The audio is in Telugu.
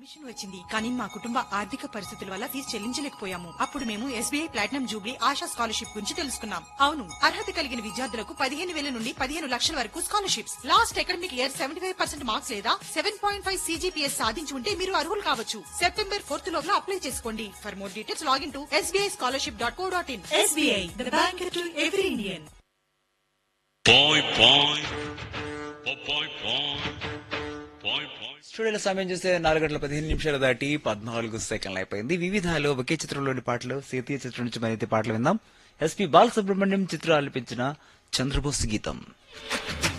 అడ్మిషన్ వచ్చింది కానీ మా కుటుంబ ఆర్థిక పరిస్థితుల వల్ల ఫీజు చెల్లించలేకపోయాము అప్పుడు మేము SBI platinum jubilee Asha scholarship గురించి తెలుసుకున్నాం అవును అర్హత కలిగిన విద్యార్థులకు పదిహేను వేల నుండి పదిహేను లక్షల వరకు scholarships last academic year seventy five percent marks లేదా సెవెన్ పాయింట్ ఫైవ్ సీజీపీఎస్ సాధించి ఉంటే మీరు అర్హులు కావచ్చు సెప్టెంబర్ ఫోర్త్ లోగా అప్లై చేసుకోండి for more details login to SBI scholarship dot co dot in SBI the bank to every Indian Boy, boy, boy, boy, boy, boy, boy. స్టూడియోలో సమయం చూస్తే నాలుగు గంటల పదిహేను నిమిషాలు దాటి పద్నాలుగు సెకండ్లు అయిపోయింది వివిధాలు ఒకే చిత్రంలోని పాటలు సీతీయ చిత్రం నుంచి మరైతే పాటలు విందాం ఎస్పి బాలసుబ్రహ్మణ్యం చిత్రం ఆలపించిన చంద్రబోస్ గీతం